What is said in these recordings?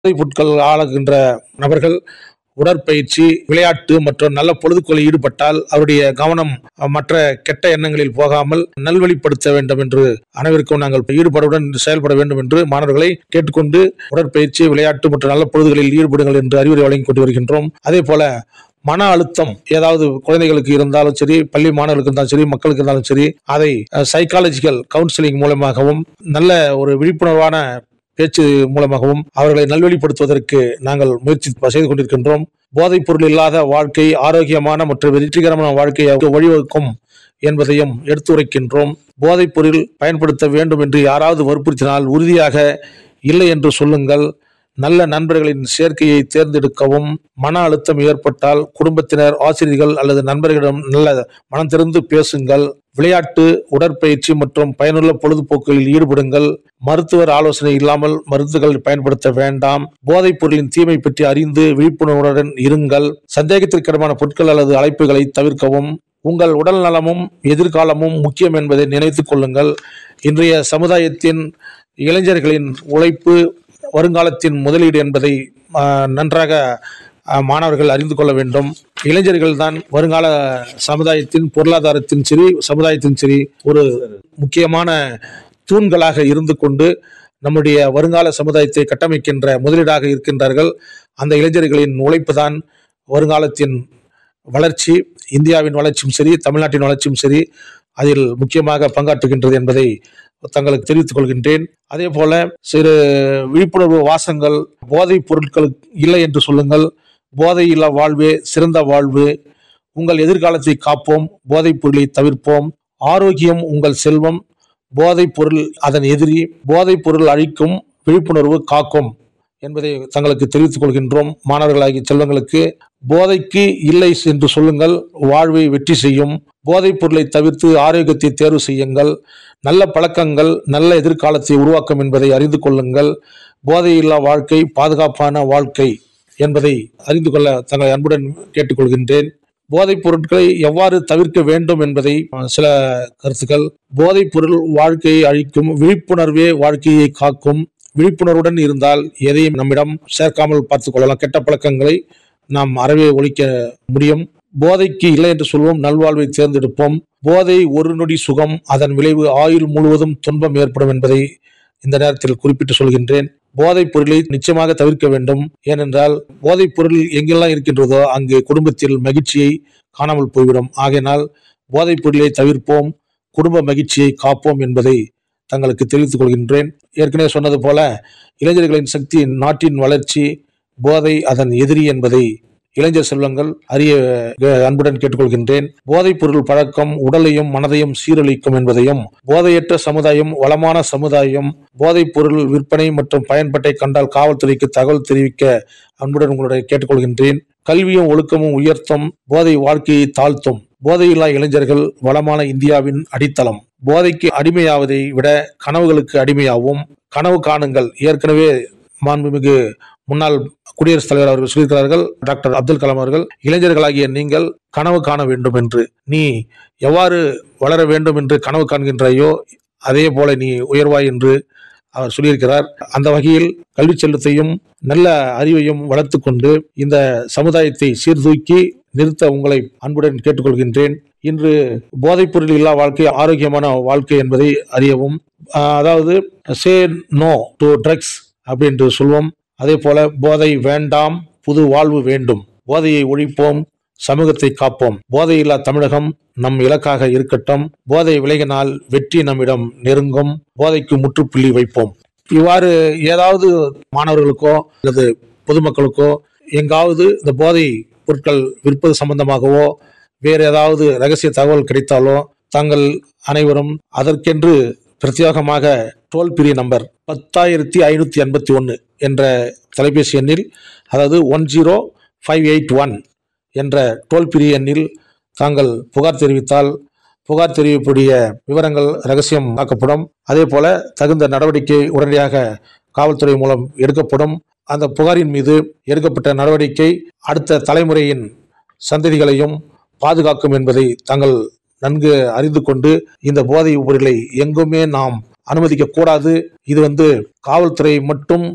போதைப் பொருட்கள் ஆளுகின்ற நபர்கள் உடற்பயிற்சி விளையாட்டு மற்றும் நல்ல பொழுதுக்குள்ள ஈடுபட்டால் அவருடைய கவனம் அஹ், மற்ற கெட்ட எண்ணங்களில் போகாமல் நல்வழிப்படுத்த வேண்டும் என்று அனைவருக்கும் நாங்கள் ஈடுபாடுடன் செயல்பட வேண்டும் என்று மாணவர்களை கேட்டுக்கொண்டு உடற்பயிற்சி விளையாட்டு மற்றும் நல்ல பொழுதுகளில் ஈடுபடுங்கள் என்று அறிவுரை வழங்கி கொண்டு வருகின்றோம் அதே போல மன அழுத்தம் ஏதாவது குழந்தைகளுக்கு இருந்தாலும் சரி பள்ளி மாணவர்களுக்கு இருந்தாலும் சரி மக்களுக்கு இருந்தாலும் சரி அதை சைக்காலஜிக்கல் கவுன்சிலிங் மூலமாகவும் நல்ல ஒரு விழிப்புணர்வான பேச்சு மூலமாகவும் அவர்களை நல்வழிப்படுத்துவதற்கு நாங்கள் முயற்சி செய்து கொண்டிருக்கின்றோம் போதைப் பொருள் இல்லாத வாழ்க்கை ஆரோக்கியமான மற்றும் வெற்றிகரமான வாழ்க்கையை வழிவகுக்கும் என்பதையும் எடுத்துரைக்கின்றோம் போதைப் பொருள் பயன்படுத்த வேண்டும் என்று யாராவது வற்புறுத்தினால் உறுதியாக இல்லை என்று சொல்லுங்கள் நல்ல நண்பர்களின் சேர்க்கையை தேர்ந்தெடுக்கவும் மன அழுத்தம் ஏற்பட்டால் குடும்பத்தினர் ஆசிரியர்கள் அல்லது நண்பர்களிடம் நல்ல மனம் திறந்து பேசுங்கள் விளையாட்டு உடற்பயிற்சி மற்றும் பயனுள்ள பொழுதுபோக்குகளில் ஈடுபடுங்கள் மருத்துவர் ஆலோசனை இல்லாமல் மருந்துகள் பயன்படுத்த வேண்டாம் போதைப் பொருளின் தீமை பற்றி அறிந்து விழிப்புணர்வுடன் இருங்கள் சந்தேகத்திற்கிடமான பொருட்கள் அல்லது அழைப்புகளை தவிர்க்கவும் உங்கள் உடல் நலமும் எதிர்காலமும் முக்கியம் என்பதை நினைத்துக் கொள்ளுங்கள் இன்றைய சமுதாயத்தின் இளைஞர்களின் உழைப்பு வருங்காலத்தின் முதலீடு என்பதை ஆ, நன்றாக ஆ, மாணவர்கள் அறிந்து கொள்ள வேண்டும் இளைஞர்கள் தான் வருங்கால சமுதாயத்தின் பொருளாதாரத்தின் சரி சமுதாயத்தின் சரி ஒரு முக்கியமான தூண்களாக இருந்து கொண்டு நம்முடைய வருங்கால சமுதாயத்தை கட்டமைக்கின்ற முதலீடாக இருக்கின்றார்கள் அந்த இளைஞர்களின் உழைப்பு தான் வருங்காலத்தின் வளர்ச்சி இந்தியாவின் வளர்ச்சியும் சரி தமிழ்நாட்டின் வளர்ச்சியும் சரி அதில் முக்கியமாக பங்காற்றுகின்றது என்பதை தங்களுக்கு தெரிவித்துக் கொள்கின்றேன் அதே போல சிறு விழிப்புணர்வு வாசங்கள் போதைப் பொருட்கள் இல்லை என்று சொல்லுங்கள் போதை இல்லா வாழ்வே சிறந்த வாழ்வு உங்கள் எதிர்காலத்தை காப்போம் போதைப் பொருளை தவிர்ப்போம் ஆரோக்கியம் உங்கள் செல்வம் போதைப் பொருள் அதன் எதிரி போதைப் பொருள் அழிக்கும் விழிப்புணர்வு காக்கும் என்பதை தங்களுக்கு தெரிவித்துக் கொள்கின்றோம் மாணவர்களாகிய செல்வங்களுக்கு போதைக்கு இல்லை என்று சொல்லுங்கள் வாழ்வை வெற்றி செய்யும் போதைப் பொருளை தவிர்த்து ஆரோக்கியத்தை தேர்வு செய்யுங்கள் நல்ல பழக்கங்கள் நல்ல எதிர்காலத்தை உருவாக்கும் என்பதை அறிந்து கொள்ளுங்கள் போதையில்லா வாழ்க்கை பாதுகாப்பான வாழ்க்கை என்பதை அறிந்து கொள்ள தங்களை அன்புடன் கேட்டுக்கொள்கின்றேன் போதைப் பொருட்களை எவ்வாறு தவிர்க்க வேண்டும் என்பதை அஹ், சில கருத்துக்கள் போதைப் பொருள் வாழ்க்கையை அழிக்கும் விழிப்புணர்வே வாழ்க்கையை காக்கும் விழிப்புணர்வுடன் இருந்தால் எதையும் நம்மிடம் சேர்க்காமல் பார்த்துக் கொள்ளலாம் கெட்ட பழக்கங்களை நாம் அறவே ஒழிக்க முடியும் போதைக்கு இல்லை என்று சொல்வோம் நல்வாழ்வை தேர்ந்தெடுப்போம் போதை ஒரு நொடி சுகம் அதன் விளைவு ஆயுள் முழுவதும் துன்பம் ஏற்படும் என்பதை இந்த நேரத்தில் குறிப்பிட்டு சொல்கின்றேன் போதைப் பொருளை நிச்சயமாக தவிர்க்க வேண்டும் ஏனென்றால் போதைப் பொருள் எங்கெல்லாம் இருக்கின்றதோ அங்கு குடும்பத்தில் மகிழ்ச்சியை காணாமல் போய்விடும் ஆகையினால் போதைப் பொருளை தவிர்ப்போம் குடும்ப மகிழ்ச்சியை காப்போம் என்பதை தங்களுக்கு தெரிவித்துக் கொள்கின்றேன் ஏற்கனவே சொன்னது போல இளைஞர்களின் சக்தி நாட்டின் வளர்ச்சி போதை அதன் எதிரி என்பதை இளைஞர் செல்வங்கள் அறிய அஹ், அன்புடன் கேட்டுக்கொள்கின்றேன் போதைப் பொருள் பழக்கம் உடலையும் மனதையும் சீரழிக்கும் என்பதையும் போதையற்ற சமுதாயம் வளமான சமுதாயம் போதைப் பொருள் விற்பனை மற்றும் பயன்பாட்டை கண்டால் காவல்துறைக்கு தகவல் தெரிவிக்க அன்புடன் உங்களுடைய கேட்டுக்கொள்கின்றேன் கல்வியும் ஒழுக்கமும் உயர்த்தும் போதை வாழ்க்கையை தாழ்த்தும் போதையில்லா இளைஞர்கள் வளமான இந்தியாவின் அடித்தளம் போதைக்கு அடிமையாவதை விட கனவுகளுக்கு அடிமையாவும் கனவு காணுங்கள் ஏற்கனவே மாண்புமிகு முன்னாள் குடியரசுத் தலைவர் அவர்கள் சொல்லியிருக்கிறார்கள் டாக்டர் அப்துல் கலாம் அவர்கள் இளைஞர்களாகிய நீங்கள் கனவு காண வேண்டும் என்று நீ எவ்வாறு வளர வேண்டும் என்று கனவு காண்கின்றாயோ அதே போல நீ உயர்வாய் என்று அவர் சொல்லியிருக்கிறார் அந்த வகையில் கல்வி செல்வத்தையும் நல்ல அறிவையும் வளர்த்து கொண்டு இந்த சமுதாயத்தை சீர்தூக்கி நிறுத்த உங்களை அன்புடன் கேட்டுக்கொள்கின்றேன் இன்று போதைப் பொருள் இல்லா வாழ்க்கை ஆரோக்கியமான வாழ்க்கை என்பதை அறியவும் ஆஹ் அதாவது சே நோ டு ட்ரக்ஸ் அப்படின்னு சொல்வோம் அதே போல போதை வேண்டாம் புது வாழ்வு வேண்டும் போதையை ஒழிப்போம் சமூகத்தை காப்போம் போதையில்லா தமிழகம் நம் இலக்காக இருக்கட்டும் போதை விலகினால் வெற்றி நம்மிடம் நெருங்கும் போதைக்கு முற்றுப்புள்ளி வைப்போம் இவ்வாறு ஏதாவது மாணவர்களுக்கோ அல்லது பொதுமக்களுக்கோ எங்காவது இந்த போதை பொருட்கள் விற்பது சம்பந்தமாகவோ வேறு ஏதாவது ரகசிய தகவல் கிடைத்தாலோ தாங்கள் அனைவரும் அதற்கென்று பிரத்யேகமாக டோல் பிரி நம்பர் பத்தாயிரத்தி ஐநூற்றி எண்பத்தி ஒன்று என்ற தொலைபேசி எண்ணில் அதாவது one zero five eight one என்ற டோல் பிரி எண்ணில் தாங்கள் புகார் தெரிவித்தால் புகார் தெரிவிக்கக்கூடிய விவரங்கள் ரகசியம் ஆக்கப்படும் அதே போல தகுந்த நடவடிக்கை உடனடியாக காவல்துறை மூலம் எடுக்கப்படும் அந்த புகாரின் மீது எடுக்கப்பட்ட நடவடிக்கை அடுத்த தலைமுறையின் சந்ததிகளையும் பாதுகாக்கும் என்பதை தாங்கள் நன்கு அறிந்து கொண்டு இந்த போதை பொருளை எங்குமே நாம் அனுமதிக்க கூடாது இது வந்து காவல்துறை மட்டும்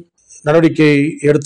நடவடிக்கை எடுத்து